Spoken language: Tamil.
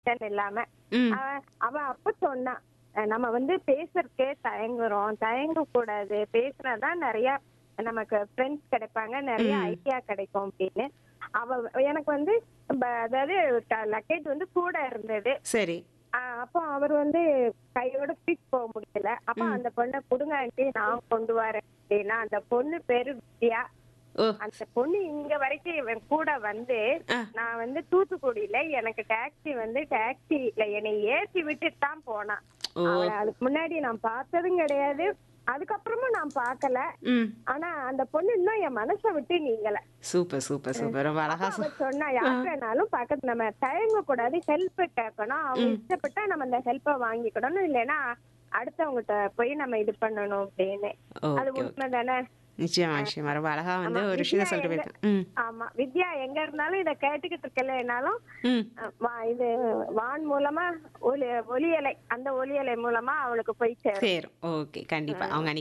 ரீசன் இல்லாம ம் அவ- அவ அப்ப சொன்னா அஹ் நம்ம வந்து பேசுறதுக்கே தயங்குறோம் தயங்க கூடாது பேசுனாதான் நிறைய நமக்கு ஃப்ரெண்ட்ஸ் கிடைப்பாங்க நிறைய ம். ஐடியா கிடைக்கும் அப்படின்னு அவ எனக்கு வந்து ப- அதாவது லக்கேஜ் வந்து கூட இருந்தது சரி ஆஹ் அப்போ அவர் வந்து கையோட தூக்கி போக முடியல அப்ப அந்த பொண்ணை புடுங்க ஆண்டி நான் கொண்டு வரேன் அப்படின்னா அந்த பொண்ணு பேரு வித்யா ஓ அந்த பொண்ணு இங்க வரைக்கும் இவன் கூட வந்து ஆ. நான் வந்து தூத்துக்குடியில எனக்கு டாக்ஸி வந்து டாக்ஸில என்னை ஏத்தி விட்டுட்டு தான் போனான் ஓ அவளை அதுக்கு முன்னாடி நான் பார்த்ததும் கிடையாது அதுக்கப்புறமும் நான் பார்க்கல ம் ஆனா அந்த பொண்ணு இன்னும் என் மனசை விட்டு நீங்கல சூப்பர் சூப்பர் சூப்பர் ரொம்ப அழகா அவ சொ- சொன்னா யார் வேணாலும் பக்கத்துல நம்ம தயங்க கூடாது ஹெல்ப் கேட்கணும் அவங்க இஷ்டப்பட்டா நம்ம அந்த ஹெல்ப்ப வாங்கிக்கணும் இல்லைன்னா அடுத்தவங்ககிட்ட போய் நம்ம இது பண்ணணும் அப்படின்னு அது ஓகே ஓகே உண்மைதானே நிச்சயமா நிச்சயமா ரொம்ப அழகா வந்து ஆமா, ஒரு விஷயத்த வித்யா சொல்லிட்டு எங்க- போயிருக்கேன் ம் ஆமா வித்யா எங்க இருந்தாலும் இத கேட்டுக்கிட்டு இருக்கலனாலும் ம் அஹ், வா- இது வான் மூலமா ஒலி ஒலியலை அந்த ஒலியலை மூலமா அவளுக்கு போய் சேரும் சரி ஓகே கண்டிப்பா அவங்க